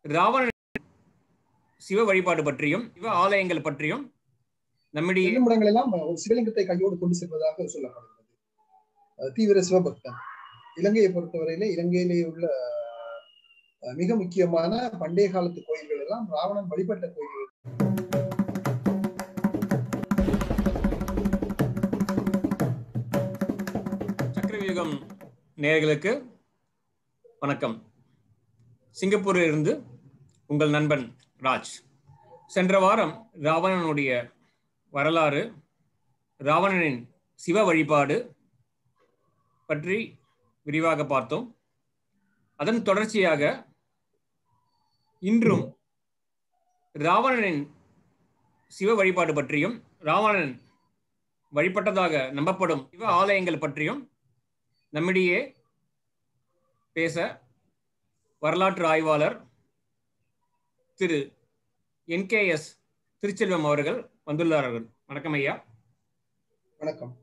ராவண சிவ வழிபாடு பற்றியும் சிவ ஆலயங்கள் பற்றியும் நம்முடைய செல்லும் இடங்களெல்லாம் ஒரு சிவலிங்கத்தை கையோடு கொண்டு செல்வதாக சொல்லப்படுகிறது அஹ் தீவிர சிவபக்தன் இலங்கையை பொறுத்தவரையிலே இலங்கையிலே உள்ள அஹ், மிக முக்கியமான பண்டைய காலத்து கோயில்கள் எல்லாம் ராவணன் வழிபட்ட கோயில்கள் சக்கரவியூகம் நேயர்களுக்கு வணக்கம் சிங்கப்பூரில் இருந்து உங்கள் நண்பன் ராஜ் சென்ற வாரம் ராவணனுடைய வரலாறு ராவணனின் சிவ வழிபாடு பற்றி விரிவாக பார்த்தோம் அதன் தொடர்ச்சியாக இன்றும் ராவணனின் சிவ வழிபாடு பற்றியும் ராவணன் வழிபட்டதாக நம்பப்படும் சிவ ஆலயங்கள் பற்றியும் நம்மிடையே பேச வரலாற்று ஆய்வாளர் திரு என்கேஎஸ் திருச்செல்வம் அவர்கள் வந்துள்ளார்கள் வணக்கம் ஐயா வணக்கம்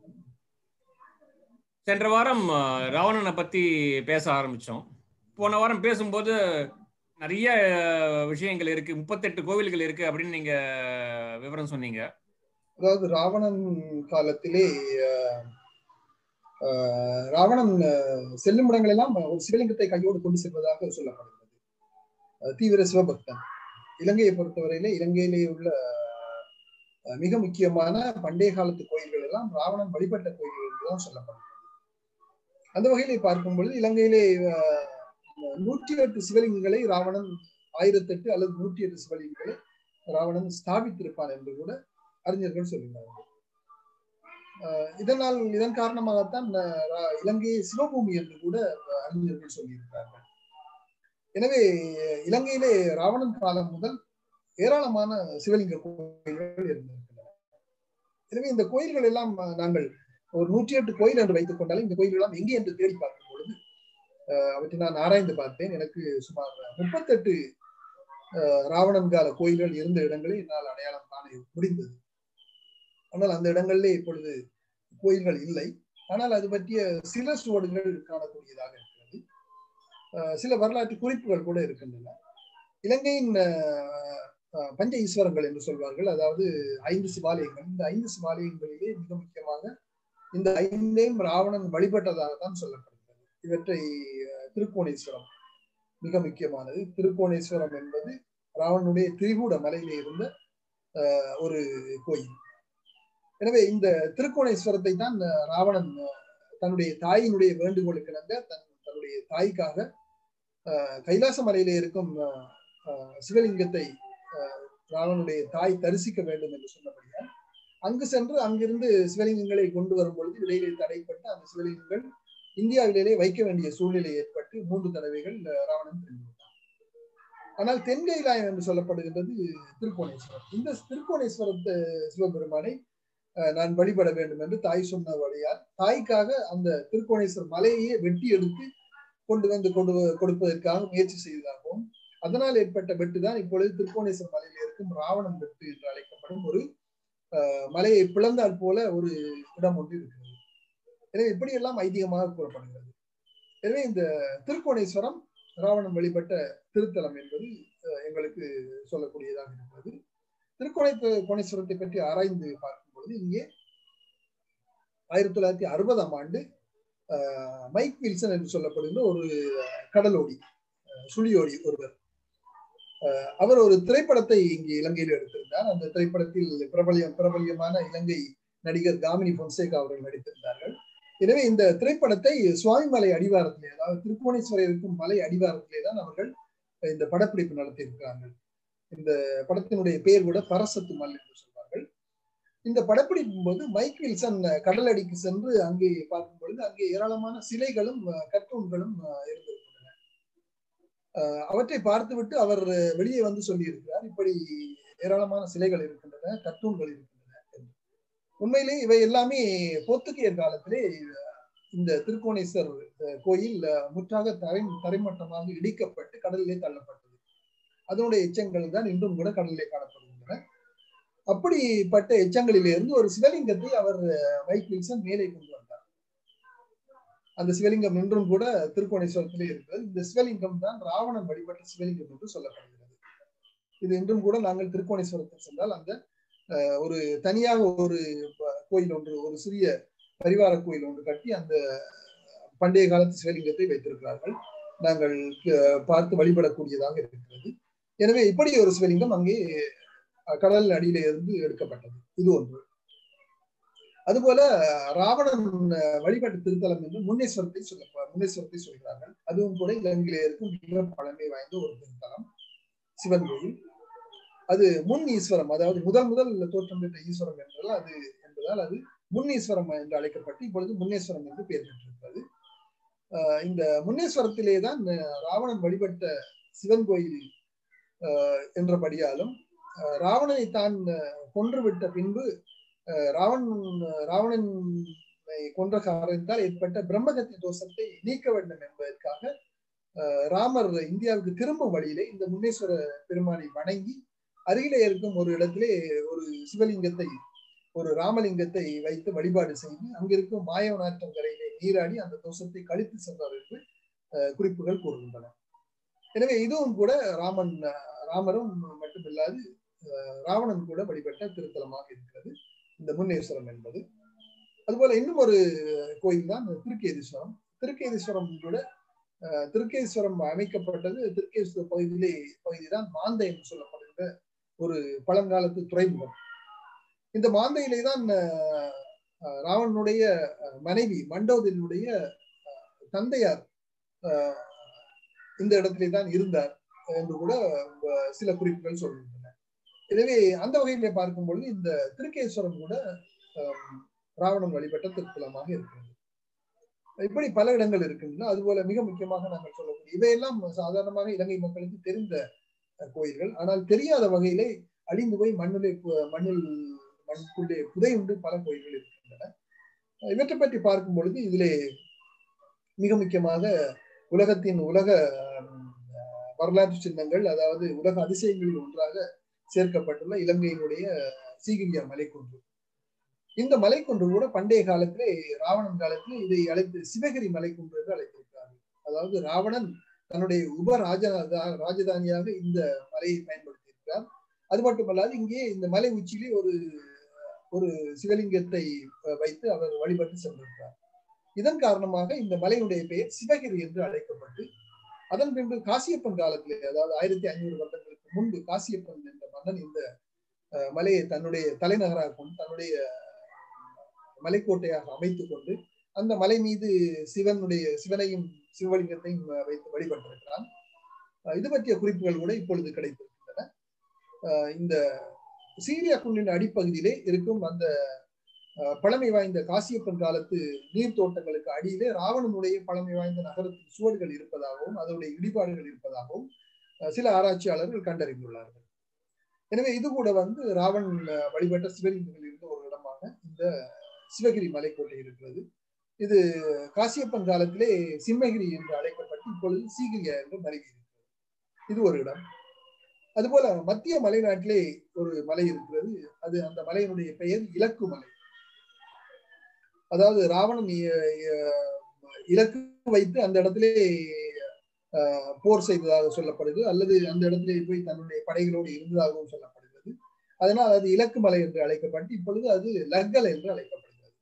சென்ற வாரம் அஹ், ராவணனை பத்தி பேச ஆரம்பிச்சோம் போன வாரம் பேசும்போது நிறைய அஹ், விஷயங்கள் இருக்கு முப்பத்தெட்டு கோவில்கள் இருக்கு அப்படின்னு நீங்க விவரம் சொன்னீங்க அதாவது ராவணன் காலத்திலே அஹ், அஹ், ராவணன் அஹ், செல்லும் இடங்களெல்லாம் ஒரு சிவலிங்கத்தை கையோடு கொண்டு செல்வதாக சொல்லப்படுகிறது அஹ், தீவிர சிவபக்தன் இலங்கையை பொறுத்தவரையிலே இலங்கையிலே உள்ள அஹ், மிக முக்கியமான பண்டைய காலத்து கோயில்கள் எல்லாம் ராவணன் வழிபட்ட கோயில்கள் என்றுதான் சொல்லப்படுகிறது அந்த வகையிலே பார்க்கும் பொழுது இலங்கையிலே அஹ், நூற்றி எட்டு சிவலிங்கங்களை ராவணன் ஆயிரத்தெட்டு அல்லது நூற்றி எட்டு சிவலிங்கங்களை ராவணன் ஸ்தாபித்திருப்பான் என்று கூட அறிஞர்கள் சொல்லுகிறார்கள் அஹ் இதனால் இதன் காரணமாகத்தான் அஹ், ரா- இலங்கையை சிவபூமி என்று கூட அஹ், அறிஞர்கள் சொல்லியிருக்கிறார்கள் எனவே இலங்கையிலே ராவணன் காலம் முதல் ஏராளமான சிவலிங்க கோயில்கள் இருந்திருக்கின்றன எனவே இந்த கோயில்கள் எல்லாம் அஹ், நாங்கள் ஒரு நூற்றி எட்டு கோயில் என்று வைத்துக் கொண்டாலும் இந்த கோயில்கள் எல்லாம் எங்கே என்று தேடி பார்க்கும் பொழுது அஹ், அவற்றை நான் ஆராய்ந்து பார்த்தேன் எனக்கு சுமார் முப்பத்தெட்டு அஹ், ராவணன் கால கோயில்கள் இருந்த இடங்களை என்னால் அடையாளம் காண முடிந்தது ஆனால் அந்த இடங்களிலே இப்பொழுது கோயில்கள் இல்லை ஆனால் அது பற்றிய சில சுவடுகள் காணக்கூடியதாக இருக்கிறது அஹ் சில வரலாற்று குறிப்புகள் கூட இருக்கின்றன இலங்கையின் அஹ், அஹ், பஞ்ச ஈஸ்வரங்கள் என்று சொல்வார்கள் அதாவது ஐந்து சிவாலயங்கள் இந்த ஐந்து சிவாலயங்களிலே மிக முக்கியமாக இந்த ஐந்தையும் ராவணன் வழிபட்டதாக தான் சொல்லப்படுகிறது இவற்றை அஹ், திருக்கோணேஸ்வரம் மிக முக்கியமானது திருக்கோணேஸ்வரம் என்பது ராவணனுடைய திரிகூட மலையிலே இருந்த அஹ், ஒரு கோயில் எனவே இந்த திருக்கோணேஸ்வரத்தை தான் அஹ், ராவணன் அஹ், தன்னுடைய தாயினுடைய வேண்டுகோளுக்கு இணங்க தன் தன்னுடைய தாய்க்காக அஹ், கைலாச மலையிலே இருக்கும் அஹ், அஹ், சிவலிங்கத்தை அஹ், ராவனுடைய தாய் தரிசிக்க வேண்டும் என்று சொன்னபடியால் அங்கு சென்று அங்கிருந்து சிவலிங்கங்களை கொண்டு வரும் பொழுது இடையிலே தடைப்பட்டு அந்த சிவலிங்கங்கள் இந்தியாவிலேயே வைக்க வேண்டிய சூழ்நிலை ஏற்பட்டு மூன்று தடவைகள் அஹ், ராவணன் சென்று விட்டான் ஆனால் தென்கைலாயம் என்று சொல்லப்படுகின்றது திருக்கோணேஸ்வரம் இந்த திருக்கோணேஸ்வரத்து சிவபெருமானை அஹ், நான் வழிபட வேண்டும் என்று தாய் சொன்ன வழியால் தாய்க்காக அந்த திருக்கோணேஸ்வரர் மலையையே வெட்டி எடுத்து கொண்டு வந்து கொண்டு வ- கொடுப்பதற்காக முயற்சி செய்ததாகவும் அதனால் ஏற்பட்ட வெட்டு தான் இப்பொழுது திருக்கோணேஸ்வரர் மலையில் இருக்கும் ராவணன் வெட்டு என்று அழைக்கப்படும் ஒரு அஹ், மலையை பிளந்தால் போல ஒரு இடம் ஒன்று இருக்கிறது எனவே இப்படியெல்லாம் ஐதீகமாக கூறப்படுகிறது எனவே இந்த திருக்கோணேஸ்வரம் ராவணன் வழிபட்ட திருத்தலம் என்பது அஹ், எங்களுக்கு சொல்லக்கூடியதாக இருக்கிறது திருக்கோணே கோணேஸ்வரத்தை பற்றி ஆராய்ந்து பார்க்கும் பொழுது இங்கே ஆயிரத்தி தொள்ளாயிரத்தி அறுபதாம் ஆண்டு அஹ், மைக் வில்சன் என்று சொல்லப்படுகிற ஒரு கடலோடி அஹ், சுழியோடி ஒருவர் அஹ், அவர் ஒரு திரைப்படத்தை இங்கே இலங்கையில் எடுத்திருந்தார் அந்த திரைப்படத்தில் பிரபலியம் பிரபலியமான இலங்கை நடிகர் காமினி பொன்சேகா அவர்கள் நடித்திருந்தார்கள் எனவே இந்த திரைப்படத்தை சுவாமிமலை அடிவாரத்திலே அதாவது திருக்கோணேஸ்வரம் இருக்கும் மலை அடிவாரத்திலே தான் அவர்கள் இந்த படப்பிடிப்பு நடத்தியிருக்கிறார்கள் இந்த படத்தினுடைய பெயர் கூட பரசத்து மல் என்று சொல்வார்கள் இந்த படப்பிடிக்கும் போது மைக் வில்சன் கடலடிக்கு சென்று அங்கே பார்க்கும் பொழுது அங்கே ஏராளமான சிலைகளும் அஹ், கர்ட்டூன்களும் அஹ், இருந்திருக்கின்றன அஹ், அவற்றை பார்த்துவிட்டு அவர் வெளியே வந்து சொல்லியிருக்கிறார் இப்படி ஏராளமான சிலைகள் இருக்கின்றன கர்ட்டூன்கள் இருக்கின்றன என்று. உண்மையிலே இவை எல்லாமே போர்த்துகேயர் காலத்திலே இந்த திருக்கோணேஸ்வர் அஹ், கோயில் அஹ், முற்றாக தரை தரைமட்டமாக இடிக்கப்பட்டு கடலிலே தள்ளப்பட்டது அதனுடைய எச்சங்கள் தான் இன்றும் கூட கடலிலே காணப்படுகின்றன அப்படிப்பட்ட எச்சங்களிலிருந்து ஒரு சிவலிங்கத்தை அவர் மைக் வில்சன் மேலே கொண்டு வந்தார் அந்த சிவலிங்கம் இன்றும் கூட திருக்கோணேஸ்வரத்திலே இருக்கிறது இந்த சிவலிங்கம் தான் ராவணன் வழிபட்ட சிவலிங்கம் என்று சொல்லப்படுகிறது இது இன்றும் கூட நாங்கள் திருக்கோணேஸ்வரத்தில் சென்றால் அந்த ஒரு தனியாக ஒரு கோயில் ஒன்று ஒரு சிறிய பரிவார கோயில் ஒன்று கட்டி அந்த பண்டைய காலத்து சிவலிங்கத்தை வைத்திருக்கிறார்கள் நாங்கள் பார்த்து வழிபடக்கூடியதாக இருக்கிறது எனவே இப்படி ஒரு சிவலிங்கம் அங்கே கடல் அடியில இருந்து எடுக்கப்பட்டது இது ஒன்று அதுபோல ராவணன் வழிபாட்டு திருத்தலம் என்று முன்னேஸ்வரத்தை சொல்ல முன்னேஸ்வரத்தை சொல்கிறார்கள் அதுவும் கூட இலங்கையில இருக்கும் மிக பழமை வாய்ந்த ஒரு திருத்தலம் சிவன் கோயில் அது முன் ஈஸ்வரம் அதாவது முதல் முதல் தோற்றம் பெற்ற ஈஸ்வரம் என்றால் அது என்பதால் அது முன்னீஸ்வரம் என்று அழைக்கப்பட்டு இப்பொழுது முன்னேஸ்வரம் என்று பெயர் பெற்றிருக்கிறது இந்த முன்னேஸ்வரத்திலே தான் ராவணன் வழிபட்ட சிவன் கோயில் என்றபடியாலும் ராவணனை தான் கொன்றுவிட்ட பின்பு ராவணன் ராவணனை கொன்ற காரணத்தால் ஏற்பட்ட பிரம்மகத்தி தோஷத்தை நீக்க வேண்டும் என்பதற்காக ராமர் இந்தியாவுக்கு திரும்பும் வழியிலே இந்த முன்னேஸ்வர பெருமானை வணங்கி அருகிலே இருக்கும் ஒரு இடத்திலே ஒரு சிவலிங்கத்தை ஒரு ராமலிங்கத்தை வைத்து வழிபாடு செய்து அங்கிருக்கும் மாயவனாற்றம் கரையிலே நீராடி அந்த தோஷத்தை கழித்து சென்றார் என்று குறிப்புகள் கூறுகின்றன எனவே இதுவும் கூட ராமன் ராமரும் மட்டுமில்லாது ராவணன் கூட வழிபட்ட திருத்தலமாக இருக்கிறது இந்த முன்னேஸ்வரம் என்பது அதுபோல இன்னும் ஒரு கோயில் தான் திருக்கேதீஸ்வரம் திருக்கேதீஸ்வரம் கூட திருக்கேஸ்வரம் அமைக்கப்பட்டது திருக்கேஸ்வர பகுதியிலே பகுதிதான் மாந்தை என்று சொல்லப்படுகிற ஒரு பழங்காலத்து துறைமுகம் இந்த மாந்தையிலே தான் ராவணனுடைய மனைவி மண்டோதரினுடைய தந்தையார் இந்த இடத்திலே தான் இருந்தார் என்று கூட சில குறிப்புகள் சொல்கின்றன எனவே அந்த வகையிலே பார்க்கும் பொழுது இந்த திருக்கேஸ்வரம் கூட ராவணன் வழிபட்ட திருத்தலமாக இருக்கிறது இப்படி பல இடங்கள் இருக்கின்றன அதுபோல மிக முக்கியமாக நாங்கள் சொல்லக்கூடிய இவையெல்லாம் சாதாரணமாக இலங்கை மக்களுக்கு தெரிந்த கோயில்கள் ஆனால் தெரியாத வகையிலே அழிந்து போய் மண்ணிலே மண்ணில் மண்ணுக்குள்ளே புதையுண்டு பல கோயில்கள் இருக்கின்றன இவற்றை பற்றி பார்க்கும் பொழுது இதிலே மிக முக்கியமாக உலகத்தின் உலக வரலாற்று சின்னங்கள் அதாவது உலக அதிசயங்களில் ஒன்றாக சேர்க்கப்பட்டுள்ள இலங்கையினுடைய சீகிரியா மலைக்குன்று இந்த மலைக்குன்று கூட பண்டைய காலத்திலே ராவணன் காலத்திலே இதை அழைத்து சிவகிரி மலைக்குன்று என்று அழைத்திருக்கிறார்கள் அதாவது ராவணன் தன்னுடைய உப ராஜ ராஜதானியாக இந்த மலையை பயன்படுத்தியிருக்கிறார் அது மட்டுமல்லாது இங்கே இந்த மலை உச்சியிலே ஒரு ஒரு சிவலிங்கத்தை வைத்து அவர் வழிபட்டு சென்றிருக்கிறார் இதன் காரணமாக இந்த மலையுடைய பெயர் சிவகிரி என்று அழைக்கப்பட்டு அதன் பின்பு காசியப்பன் காலத்திலே அதாவது ஆயிரத்தி ஐநூறு வருடங்களுக்கு முன்பு காசியப்பன் என்ற மன்னன் இந்த மலையை தன்னுடைய தலைநகராக கொண்டு தன்னுடைய மலைக்கோட்டையாக அமைத்துக் கொண்டு அந்த மலை மீது சிவனுடைய சிவனையும் சிவலிங்கத்தையும் வைத்து வழிபட்டிருக்கிறான் இது பற்றிய குறிப்புகள் கூட இப்பொழுது கிடைத்திருக்கின்றன இந்த சீரியா குன்றின் அடிப்பகுதியிலே இருக்கும் அந்த பழமை வாய்ந்த காசியப்பன் காலத்து நீர்த்தோட்டங்களுக்கு அடியிலே ராவணனுடைய பழமை வாய்ந்த நகரத்தின் சுவடுகள் இருப்பதாகவும் அதனுடைய இடிபாடுகள் இருப்பதாகவும் சில ஆராய்ச்சியாளர்கள் கண்டறிந்துள்ளார்கள் எனவே இது கூட வந்து ராவன் வழிபட்ட சிவலிங்கங்கள் இருந்த ஒரு இடமாக இந்த சிவகிரி மலைக்கோட்டை இருக்கிறது இது காசியப்பன் காலத்திலே சிம்மகிரி என்று அழைக்கப்பட்டு இப்பொழுது சீகிரியா என்று மருகி இருக்கிறது இது ஒரு இடம் அதுபோல மத்திய மலைநாட்டிலே ஒரு மலை இருக்கிறது அது அந்த மலையினுடைய பெயர் இலக்கு மலை அதாவது ராவணன் இலக்கு வைத்து அந்த இடத்திலே போர் செய்ததாக சொல்லப்படுது அல்லது அந்த இடத்திலே போய் தன்னுடைய படைகளோடு இருந்ததாகவும் சொல்லப்படுகிறது அதனால் அது இலக்கு மலை என்று அழைக்கப்பட்டு இப்பொழுது அது லக்கல் என்று அழைக்கப்படுகிறது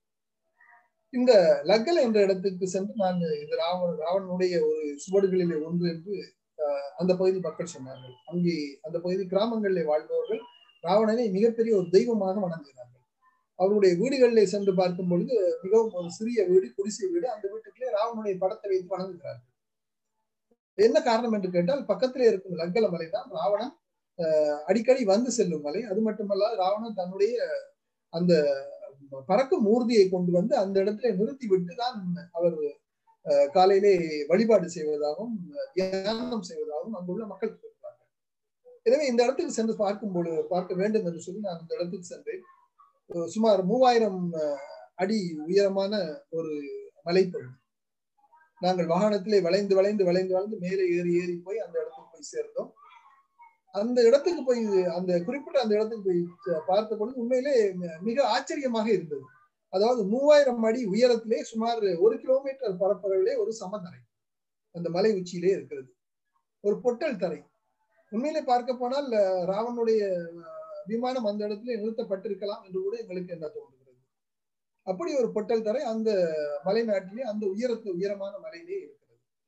இந்த லக்கல் என்ற இடத்துக்கு சென்று நான் இது ராவண ராவணனுடைய ஒரு சுவடுகளிலே ஒன்று என்று அந்த பகுதி மக்கள் சொன்னார்கள் அங்கே அந்த பகுதி கிராமங்களில் வாழ்பவர்கள் ராவணனை மிகப்பெரிய ஒரு தெய்வமாக வணங்குகிறார்கள் அவருடைய வீடுகளிலே சென்று பார்க்கும் பொழுது மிகவும் ஒரு சிறிய வீடு குடிசை வீடு அந்த வீட்டுக்குள்ளே ராவனுடைய படத்தை வைத்து வணங்குகிறார்கள் என்ன காரணம் என்று கேட்டால் பக்கத்திலே இருக்கும் லங்கல மலை தான் ராவணன் அடிக்கடி வந்து செல்லும் மலை அது மட்டுமல்ல ராவணன் தன்னுடைய அந்த பறக்கும் ஊர்தியை கொண்டு வந்து அந்த இடத்துல நிறுத்தி விட்டு தான் அவர் காலையிலே வழிபாடு செய்வதாகவும் தியானம் செய்வதாகவும் அங்குள்ள மக்கள் கூறுகிறார்கள் எனவே இந்த இடத்துக்கு சென்று பார்க்கும் பொழுது பார்க்க வேண்டும் என்று சொல்லி நான் இந்த இடத்துக்கு சென்றேன் சுமார் மூவாயிரம் அடி உயரமான ஒரு மலைப்பகுதி நாங்கள் வாகனத்திலே வளைந்து வளைந்து வளைந்து வளைந்து மேலே ஏறி ஏறி போய் அந்த இடத்துக்கு போய் சேர்ந்தோம் அந்த இடத்துக்கு போய் அந்த குறிப்பிட்ட அந்த இடத்துக்கு போய் பார்த்த பொழுது உண்மையிலே மிக ஆச்சரியமாக இருந்தது அதாவது மூவாயிரம் அடி உயரத்திலே சுமார் ஒரு கிலோமீட்டர் பரப்பளவிலே ஒரு சமதரை அந்த மலை உச்சியிலே இருக்கிறது ஒரு பொட்டல் தரை உண்மையிலே பார்க்க போனால் ராவனுடைய விமானம் அந்த இடத்துல நிறுத்தப்பட்டிருக்கலாம் என்று கூட எங்களுக்கு என்ன தோன்றுகிறது அப்படி ஒரு பொட்டல் தரை அந்த மலை நாட்டிலே அந்த உயரத்து உயரமான மலையிலே இருக்கிறது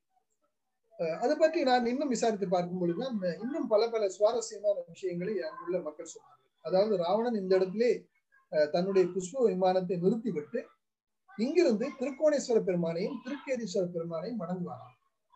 அதை பற்றி நான் இன்னும் விசாரித்து பார்க்கும் பொழுதுதான் இன்னும் பல பல சுவாரஸ்யமான விஷயங்களை அங்குள்ள மக்கள் சொன்னார்கள் அதாவது ராவணன் இந்த இடத்திலே தன்னுடைய புஷ்ப விமானத்தை நிறுத்திவிட்டு இங்கிருந்து திருக்கோணேஸ்வர பெருமானையும் திருக்கேதீஸ்வர பெருமானையும் வணங்குவாராம்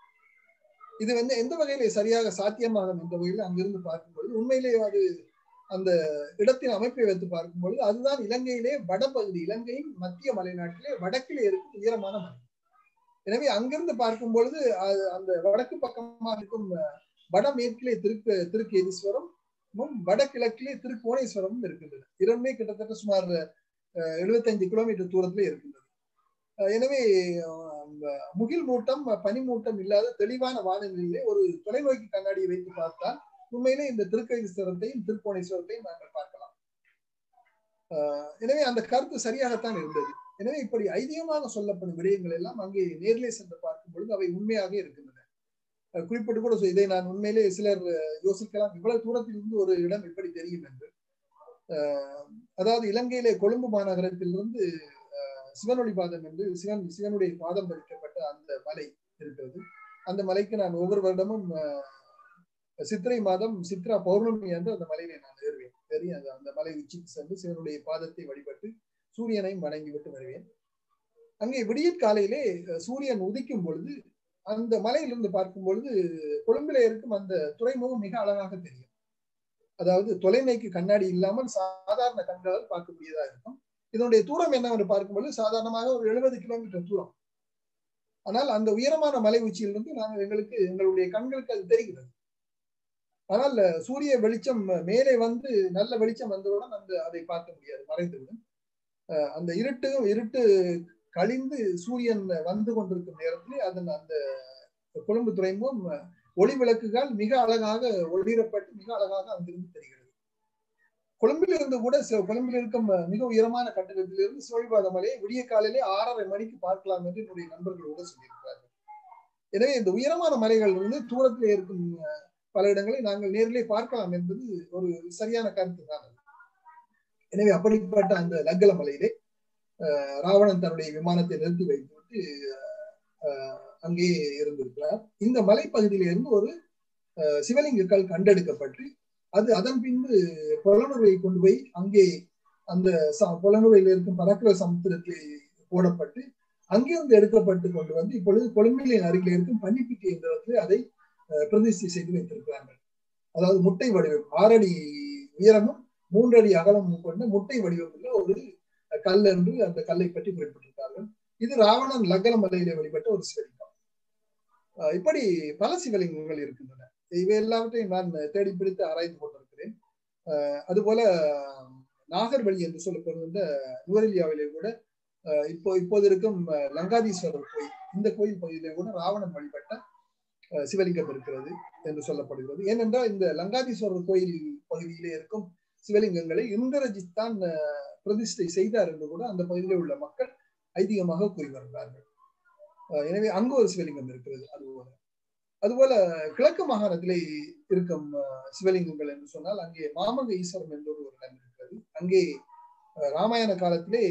இது வந்து எந்த வகையில சரியாக சாத்தியமாகும் என்ற வகையில் அங்கிருந்து பார்க்கும்பொழுது உண்மையிலேயே அது அந்த இடத்தின் அமைப்பை வைத்து பார்க்கும்பொழுது அதுதான் இலங்கையிலே வடபகுதி இலங்கையின் மத்திய மலைநாட்டிலே வடக்கிலே இருக்கும் உயரமான மலை எனவே அங்கிருந்து பார்க்கும் பொழுது அந்த வடக்கு பக்கமாக இருக்கும் வடமேற்கிலே திருக்கு திருக்கேதீஸ்வரம் வடகிழக்கிலே திருக்கோணேஸ்வரமும் இருக்கின்றன இரண்டுமே கிட்டத்தட்ட சுமார் எழுபத்தைந்து கிலோமீட்டர் தூரத்திலே இருக்கின்றது எனவே முகில் மூட்டம் பனிமூட்டம் இல்லாத தெளிவான வானிலையிலே ஒரு தொலைநோக்கி கண்ணாடியை வைத்து பார்த்தால் உண்மையிலே இந்த திருக்கேதீஸ்வரத்தையும் திருக்கோணேஸ்வரத்தையும் நாங்கள் பார்க்கலாம் எனவே அந்த கருத்து சரியாகத்தான் இருந்தது எனவே இப்படி ஐதிகமாக சொல்லப்படும் விடயங்கள் எல்லாம் அங்கே நேரிலே சென்று பார்க்கும் பொழுது அவை உண்மையாக இருக்கின்றன குறிப்பிட்டு கூட இதை நான் உண்மையிலே சிலர் யோசிக்கலாம் இவ்வளவு தூரத்தில் இருந்து ஒரு இடம் எப்படி தெரியும் என்று அதாவது இலங்கையிலே கொழும்பு மாநகரத்திலிருந்து சிவனொளி பாதம் என்று சிவன் சிவனுடைய பாதம் பதிக்கப்பட்ட அந்த மலை இருக்கிறது அந்த மலைக்கு நான் ஒவ்வொரு வருடமும் சித்திரை மாதம் சித்ரா பௌர்ணமி என்று அந்த மலையிலே நான் ஏறுவேன் சரி அந்த அந்த மலை உச்சிக்கு சென்று சிவனுடைய பாதத்தை வழிபட்டு சூரியனையும் வணங்கிவிட்டு வருவேன் அங்கே விடியற் காலையிலே சூரியன் உதிக்கும் பொழுது அந்த மலையிலிருந்து பார்க்கும் பொழுது கொழும்பில இருக்கும் அந்த துறைமுகம் மிக அழகாக தெரியும் அதாவது தொலைநோக்கி கண்ணாடி இல்லாமல் சாதாரண கண்களால் பார்க்கக்கூடியதா இருக்கும் இதனுடைய தூரம் என்னவென்று பார்க்கும்போது சாதாரணமாக ஒரு எழுபது கிலோமீட்டர் தூரம் ஆனால் அந்த உயரமான மலை உச்சியிலிருந்து நாங்கள் எங்களுக்கு எங்களுடைய கண்களுக்கு அது தெரிகிறது ஆனால் சூரிய வெளிச்சம் மேலே வந்து நல்ல வெளிச்சம் வந்தவுடன் அந்த அதை பார்க்க முடியாது மறைந்துவிடும் அந்த இருட்டும் இருட்டு கழிந்து சூரியன் வந்து கொண்டிருக்கும் நேரத்திலே அதன் அந்த கொழும்பு துறைமுகம் ஒளி விளக்குகள் மிக அழகாக ஒளிரப்பட்டு மிக அழகாக அங்கிருந்து தெரிகிறது கொழும்பில் இருந்து கூட கொழும்பில் இருக்கும் மிக உயரமான கட்டடத்திலிருந்து சோழிபாத மலையை விடிய காலையிலே ஆறரை மணிக்கு பார்க்கலாம் என்று என்னுடைய நண்பர்களோடு சொல்லியிருக்கிறார்கள் எனவே இந்த உயரமான மலைகள் இருந்து தூரத்திலே இருக்கும் பல இடங்களை நாங்கள் நேரிலே பார்க்கலாம் என்பது ஒரு சரியான கருத்து தான் எனவே அப்படிப்பட்ட அந்த லங்கல மலையிலே ராவணன் தன்னுடைய விமானத்தை நிறுத்தி வைத்துவிட்டு அங்கே இருந்திருக்கிறார் இந்த மலைப்பகுதியிலிருந்து ஒரு சிவலிங்கங்கள் கண்டெடுக்கப்பட்டு அது அதன் பின்பு புலனுரை கொண்டு போய் அங்கே அந்த புலனுரையில் இருக்கும் பரக்கிர சமுத்திரத்தில் போடப்பட்டு அங்கிருந்து எடுக்கப்பட்டு கொண்டு வந்து இப்பொழுது கொழும்பிலின் அருகில் இருக்கும் பன்னிப்பிட்டி என்ற இடத்துல அதை பிரதிஷ்டை செய்து வைத்திருக்கிறார்கள் அதாவது முட்டை வடிவம் ஆறடி உயரமும் மூன்றடி அகலமும் கொண்ட முட்டை வடிவம் உள்ள ஒரு கல் என்று அந்த கல்லை பற்றி குறிப்பிட்டிருக்கார்கள் இது ராவணன் லக்கல மலையிலே வழிபட்ட ஒரு சிவலிங்கம் இப்படி பல சிவலிங்கங்கள் இருக்கின்றன இவை எல்லாவற்றையும் நான் தேடி பிடித்து ஆராய்ந்து கொண்டிருக்கிறேன் அதுபோல நாகர்வழி என்று சொல்லப்படுகின்ற நுவரெலியாவிலே கூட இப்போ இப்போது இருக்கும் லங்காதீஸ்வரர் கோயில் இந்த கோயில் பகுதியிலே கூட ராவணன் வழிபட்ட சிவலிங்கம் இருக்கிறது என்று சொல்லப்படுகிறது ஏனென்றால் இந்த லங்காதீஸ்வரர் கோயில் பகுதியிலே இருக்கும் சிவலிங்கங்களை இந்திரஜித் தான் பிரதிஷ்டை செய்தார் என்று கூட அந்த பகுதியில் உள்ள மக்கள் ஐதீகமாக கூறி வருகிறார்கள் எனவே அங்கு ஒரு சிவலிங்கம் இருக்கிறது அதுபோல அதுபோல கிழக்கு மாகாணத்திலே இருக்கும் சிவலிங்கங்கள் என்று சொன்னால் அங்கே மாமங்க ஈஸ்வரம் என்ற ஒரு இடம் இருக்கிறது அங்கே ராமாயண காலத்திலே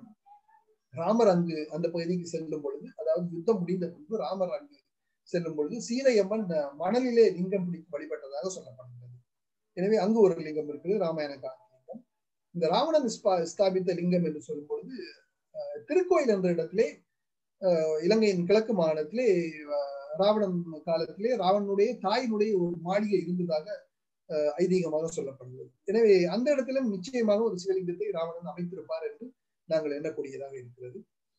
ராமர் அங்கு அந்த பகுதிக்கு செல்லும் பொழுது அதாவது யுத்தம் முடிந்த பின்பு ராமர் அங்கு செல்லும் பொழுது சீதையம்மன் மணலிலே லிங்கம் பிடித்து வழிபட்டதாக சொல்லப்படுகிறது எனவே அங்கு ஒரு லிங்கம் இருக்குது ராமாயண கால லிங்கம் இந்த ராவணன் ஸ்தாபித்த லிங்கம் என்று சொல்லும் பொழுது திருக்கோயில் என்ற இடத்திலே இலங்கையின் கிழக்கு மாகாணத்திலே ராவணன் காலத்திலே ராவணனுடைய தாயினுடைய ஒரு மாளிகை இருந்ததாக ஐதீகமாக சொல்லப்படுகிறது எனவே அந்த இடத்திலும் நிச்சயமாக ஒரு சிவலிங்கத்தை ராவணன் அமைத்திருப்பார் என்று நாங்கள் எண்ணக்கூடியதாக இருக்கிறது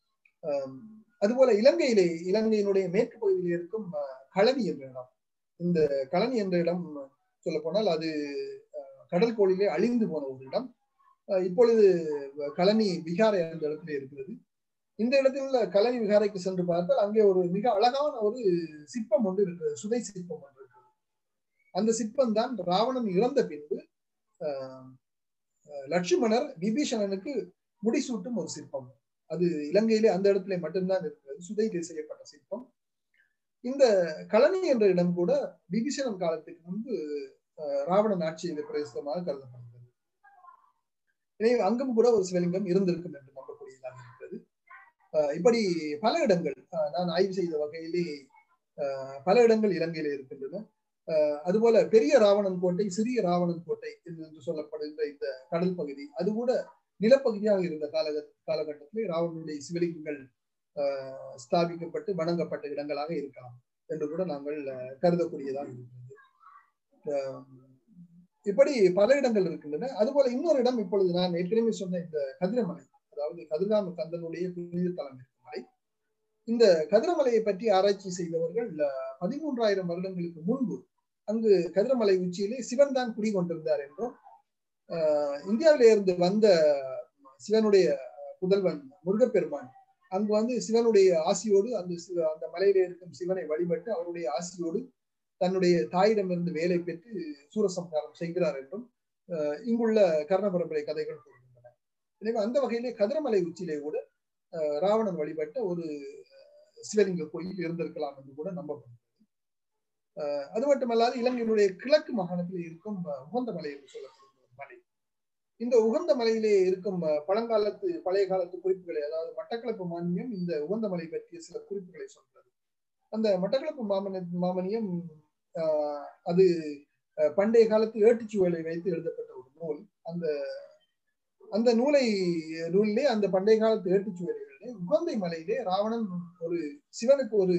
அதுபோல இலங்கையிலே இலங்கையினுடைய மேற்கு பகுதியில் இருக்கும் களனி என்ற இடம் இந்த களனி என்ற இடம் சொல்ல போனால் அது கடல் கோளிலே அழிந்து போன ஒரு இடம் இப்பொழுது களனி விகாரை என்ற இடத்துல இருக்கிறது இந்த இடத்தில் உள்ள கலனி விகாரைக்கு சென்று பார்த்தால் அங்கே ஒரு மிக அழகான ஒரு சிற்பம் ஒன்று இருக்கிறது சுதை சிற்பம் ஒன்று இருக்கிறது அந்த சிற்பம் தான் ராவணன் இறந்த பின்பு லட்சுமணர் விபீஷணனுக்கு முடிசூட்டும் ஒரு சிற்பம் அது இலங்கையிலே அந்த இடத்துல மட்டும்தான் இருக்கிறது சுதையிலே செய்யப்பட்ட சிற்பம் இந்த கழனி என்ற இடம் கூட விபீஷணன் காலத்துக்கு முன்பு ராவணன் ஆட்சியின் பிரதேசமாக கருதப்படுகிறது எனவே அங்கும் கூட ஒரு சிவலிங்கம் இருந்திருக்கும் என்று நம்பக்கூடியதாக இருக்கிறது இப்படி பல இடங்கள் நான் ஆய்வு செய்த வகையிலே பல இடங்கள் இலங்கையில இருக்கின்றன அதுபோல பெரிய ராவணன் கோட்டை சிறிய ராவணன் கோட்டை என்று சொல்லப்படுகின்ற இந்த கடல் பகுதி அது கூட நிலப்பகுதியாக இருந்த கால காலகட்டத்திலே ராவணனுடைய சிவலிங்கங்கள் ஸ்தாபிக்கப்பட்டு வணங்கப்பட்ட இடங்களாக இருக்கலாம் என்று கூட நாங்கள் கருதக்கூடியதாக இருக்கிறது இப்படி பல இடங்கள் இருக்கின்றன அதுபோல இன்னொரு இடம் இப்பொழுது நான் ஏற்கனவே சொன்ன இந்த கதிரமலை அதாவது கதிராம கந்தனுடைய புனித தலம் இருக்கும் மலை இந்த கதிரமலையை பற்றி ஆராய்ச்சி செய்தவர்கள் பதிமூன்றாயிரம் வருடங்களுக்கு முன்பு அங்கு கதிரமலை உச்சியிலே சிவன் தான் குடிகொண்டிருந்தார் என்றும் இந்தியாவில இருந்து வந்த சிவனுடைய புதல்வன் முருகப்பெருமான் அங்கு வந்து சிவனுடைய ஆசியோடு அந்த அந்த மலையில இருக்கும் சிவனை வழிபட்டு அவருடைய ஆசியோடு தன்னுடைய தாயிடமிருந்து வேலை பெற்று சூரசம்ஹாரம் செய்கிறார் என்றும் இங்குள்ள கர்ண பரம்பரை கதைகள் கூறுகின்றன எனவே அந்த வகையிலே கதிரமலை உச்சியிலே கூட ராவணன் வழிபட்ட ஒரு சிவலிங்க கோயில் இருந்திருக்கலாம் என்று கூட நம்பப்படுகிறது அது மட்டுமல்லாது இலங்கையினுடைய கிழக்கு மாகாணத்தில் இருக்கும் உகந்த மலை என்று சொல்லப்படும் ஒரு மலை இந்த உகந்த மலையிலே இருக்கும் பழங்காலத்து பழைய காலத்து குறிப்புகளை அதாவது மட்டக்களப்பு மானியம் இந்த உகந்த மலை பற்றிய சில குறிப்புகளை சொல்றது அந்த மட்டக்களப்பு மாமன மாமனியம் அது பண்டைய காலத்து ஏட்டுச்சுவலை வைத்து எழுதப்பட்ட ஒரு நூல் அந்த அந்த நூலை நூலிலே அந்த பண்டைய காலத்து ஏட்டுச்சுவலைகளிலே உகந்தை மலையிலே ராவணன் ஒரு சிவனுக்கு ஒரு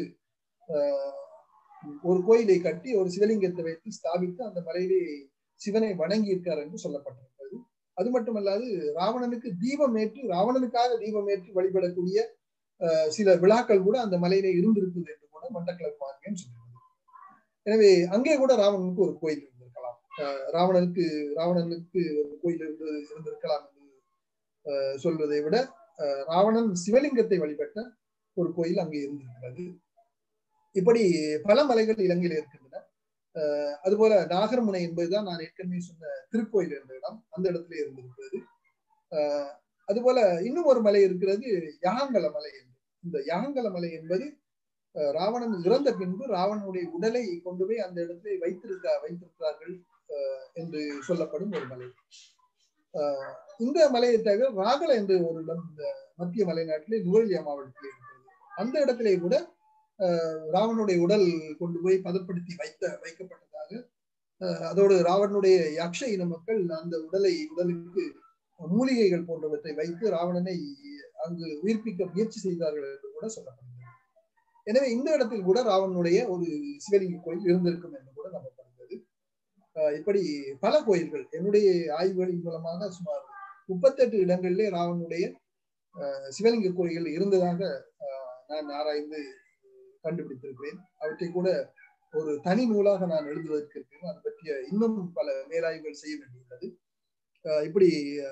ஒரு கோயிலை கட்டி ஒரு சிவலிங்கத்தை வைத்து ஸ்தாபித்து அந்த மலையிலே சிவனை வணங்கி இருக்கார் என்று சொல்லப்பட்டிருக்கிறது அது மட்டுமல்லாது ராவணனுக்கு தீபம் ஏற்று ராவணனுக்காக தீபம் ஏற்றி வழிபடக்கூடிய சில விழாக்கள் கூட அந்த மலையிலே இருந்திருக்குது என்று கூட மட்டக்கிழக்கு மார்க்கம் சொல்கிறது எனவே அங்கே கூட ராவணனுக்கு ஒரு கோயில் இருந்திருக்கலாம் ராவணனுக்கு ராவணனுக்கு ஒரு கோயில் இருந்து இருந்திருக்கலாம் என்று சொல்வதை விட ராவணன் சிவலிங்கத்தை வழிபட்ட ஒரு கோயில் அங்கே இருந்திருக்கிறது இப்படி பல மலைகள் இலங்கையில் இருக்கின்றன அதுபோல நாகர்முனை என்பதுதான் நான் ஏற்கனவே சொன்ன திருக்கோயில் என்ற இடம் அந்த இடத்துல இருந்திருக்கிறது அதுபோல இன்னும் ஒரு மலை இருக்கிறது யாகங்கல மலை என்று இந்த யாகங்கல மலை என்பது ராவணன் இறந்த பின்பு ராவணனுடைய உடலை கொண்டு போய் அந்த இடத்துல வைத்திருக்க வைத்திருக்கிறார்கள் என்று சொல்லப்படும் ஒரு மலை இந்த மலையை தவிர ராகல என்று ஒரு இடம் இந்த மத்திய மலைநாட்டிலே நுவலியா மாவட்டத்தில் இருக்கிறது அந்த இடத்திலே கூட ராவனுடைய உடல் கொண்டு போய் பதப்படுத்தி வைத்த வைக்கப்பட்டதாக அதோடு ராவணனுடைய யக்ஷ இன மக்கள் அந்த உடலை உடலுக்கு மூலிகைகள் போன்றவற்றை வைத்து ராவணனை அங்கு உயிர்ப்பிக்க முயற்சி செய்தார்கள் என்று கூட சொல்லப்படுகிறது எனவே இந்த இடத்தில் கூட ராவணனுடைய ஒரு சிவலிங்க கோயில் இருந்திருக்கும் என்று கூட நம்பப்படுகிறது இப்படி பல கோயில்கள் என்னுடைய ஆய்வுகளின் மூலமாக சுமார் முப்பத்தெட்டு இடங்களிலே ராவணனுடைய சிவலிங்க கோயில்கள் இருந்ததாக நான் ஆராய்ந்து கண்டுபிடித்திருக்கிறேன் அவற்றை கூட ஒரு தனி நூலாக நான் எழுதுவதற்கு இருக்கிறேன் அது பற்றிய இன்னும் பல மேலாய்வுகள் செய்ய வேண்டியுள்ளது இப்படி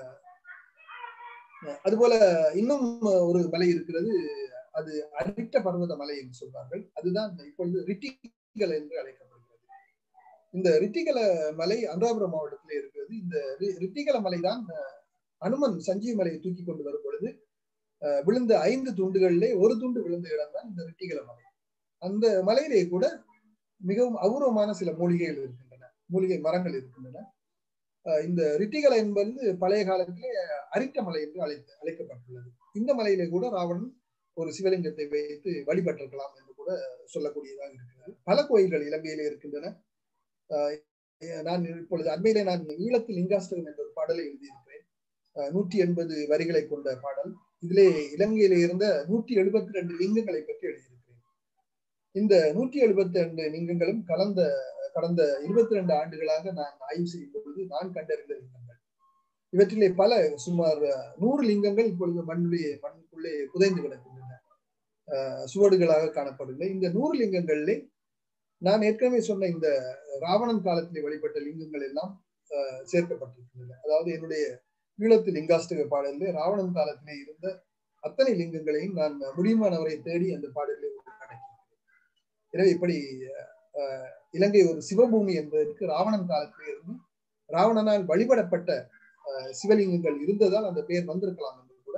அதுபோல இன்னும் ஒரு மலை இருக்கிறது அது அரிட்ட பர்வத மலை என்று சொல்வார்கள் அதுதான் இப்பொழுது ரிட்டிகல் என்று அழைக்கப்படுகிறது இந்த ரிட்டிகல மலை அனுராபுரம் மாவட்டத்திலே இருக்கிறது இந்த ரிட்டிகல மலை தான் அனுமன் சஞ்சீவ மலையை தூக்கி கொண்டு வரும் பொழுது விழுந்த ஐந்து துண்டுகளிலே ஒரு துண்டு விழுந்த இடம் தான் இந்த ரிட்டிகல மலை அந்த மலையிலே கூட மிகவும் அபூர்வமான சில மூலிகைகள் இருக்கின்றன மூலிகை மரங்கள் இருக்கின்றன இந்த ரிட்டிகலை என்பது பழைய காலத்திலே அரிட்ட மலை என்று அழைத்து அழைக்கப்பட்டுள்ளது இந்த மலையிலே கூட ராவணன் ஒரு சிவலிங்கத்தை வைத்து வழிபட்டிருக்கலாம் என்று கூட சொல்லக்கூடியதாக இருக்கிறது பல கோயில்கள் இலங்கையிலே இருக்கின்றன நான் இப்பொழுது அண்மையிலே நான் ஈழத்தில் லிங்காஷ்டகம் என்ற ஒரு பாடலை எழுதியிருக்கிறேன் நூற்றி எண்பது வரிகளை கொண்ட பாடல் இதிலே இலங்கையில இருந்த நூற்றி எழுபத்தி ரெண்டு லிங்கங்களை பற்றி எழுதியிருக்கிறேன் இந்த நூற்றி எழுபத்தி ரெண்டு லிங்கங்களும் கலந்த கடந்த இருபத்தி ரெண்டு ஆண்டுகளாக நான் ஆய்வு செய்யும் பொழுது நான் கண்டறிந்த லிங்கங்கள் இவற்றிலே பல சுமார் நூறு லிங்கங்கள் இப்பொழுது மண்ணுடைய மண்ணுக்குள்ளே புதைந்து கிடக்கின்றன சுவடுகளாக காணப்படவில்லை இந்த நூறு லிங்கங்களிலே நான் ஏற்கனவே சொன்ன இந்த ராவணன் காலத்திலே வழிபட்ட லிங்கங்கள் எல்லாம் சேர்க்கப்பட்டிருக்கின்றன அதாவது என்னுடைய ஈழத்து லிங்காஷ்டக பாடலிலே ராவணன் காலத்திலே இருந்த அத்தனை லிங்கங்களையும் நான் முடியுமானவரை தேடி அந்த பாடலிலே அடக்கியிருக்கிறேன் எனவே இப்படி இலங்கை ஒரு சிவபூமி என்பதற்கு ராவணன் காலத்திலே இருந்து ராவணனால் வழிபடப்பட்ட சிவலிங்கங்கள் இருந்ததால் அந்த பெயர் வந்திருக்கலாம் என்று கூட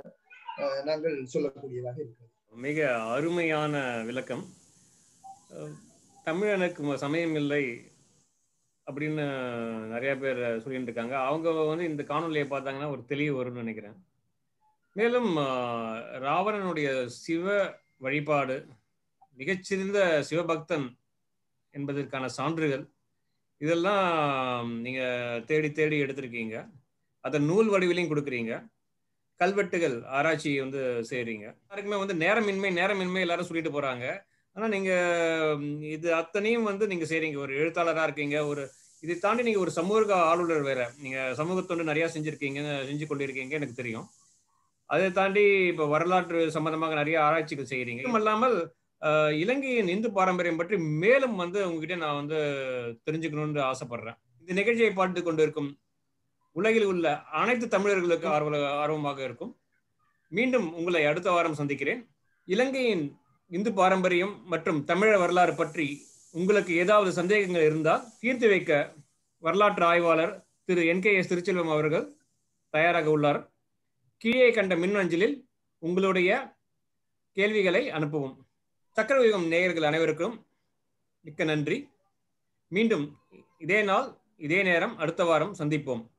அஹ், நாங்கள் சொல்லக்கூடியதாக இருக்கிறது மிக அருமையான விளக்கம் அஹ், தமிழனுக்கு ம- சமயம் இல்லை அப்படின்னு நிறைய பேர் சொல்லிட்டு இருக்காங்க அவங்க வந்து இந்த காணொலியை பார்த்தாங்கன்னா ஒரு தெளிவு வரும்னு நினைக்கிறேன் மேலும் அஹ், ராவணனுடைய சிவ வழிபாடு மிகச்சிறந்த சிவபக்தன் என்பதற்கான சான்றுகள் இதெல்லாம் நீங்க தேடி தேடி எடுத்திருக்கீங்க அதை நூல் வடிவிலையும் கொடுக்குறீங்க கல்வெட்டுகள் ஆராய்ச்சி வந்து செய்றீங்க யாருக்குமே வந்து நேரமின்மை நேரமின்மை எல்லாரும் சொல்லிட்டு போறாங்க ஆனா நீங்க ம், இது அத்தனையும் வந்து நீங்க செய்றீங்க ஒரு எழுத்தாளரா இருக்கீங்க ஒரு இதை தாண்டி நீங்க ஒரு சமூக ஆளுநர் வேற நீங்க சமூகத்தொண்டு நிறைய செஞ்சிருக்கீங்க செஞ்சு கொண்டிருக்கீங்க எனக்கு தெரியும் அதை தாண்டி இப்ப வரலாற்று சம்பந்தமாக நிறைய ஆராய்ச்சிகள் செய்றீங்க இதுவும் அல்லாமல் அஹ், இலங்கையின் இந்து பாரம்பரியம் பற்றி மேலும் வந்து உங்ககிட்ட நான் வந்து தெரிஞ்சுக்கணும்னு ஆசைப்படுறேன் இந்த நிகழ்ச்சியை பார்த்து கொண்டிருக்கும் உலகில் உள்ள அனைத்து தமிழர்களுக்கு ஆர்வ ஆர்வமாக இருக்கும் மீண்டும் உங்களை அடுத்த வாரம் சந்திக்கிறேன் இலங்கையின் இந்து பாரம்பரியம் மற்றும் தமிழர் வரலாறு பற்றி உங்களுக்கு ஏதாவது சந்தேகங்கள் இருந்தால் தீர்த்து வைக்க வரலாற்று ஆய்வாளர் Thiru N K S Thiruchelvam அவர்கள் தயாராக உள்ளார் கீழே கண்ட மின்னஞ்சலில் உங்களுடைய கேள்விகளை அனுப்பவும் சக்கரவியூகம் நேயர்கள் அனைவருக்கும் மிக்க நன்றி மீண்டும் இதே நாள் இதே நேரம் அடுத்த வாரம் சந்திப்போம்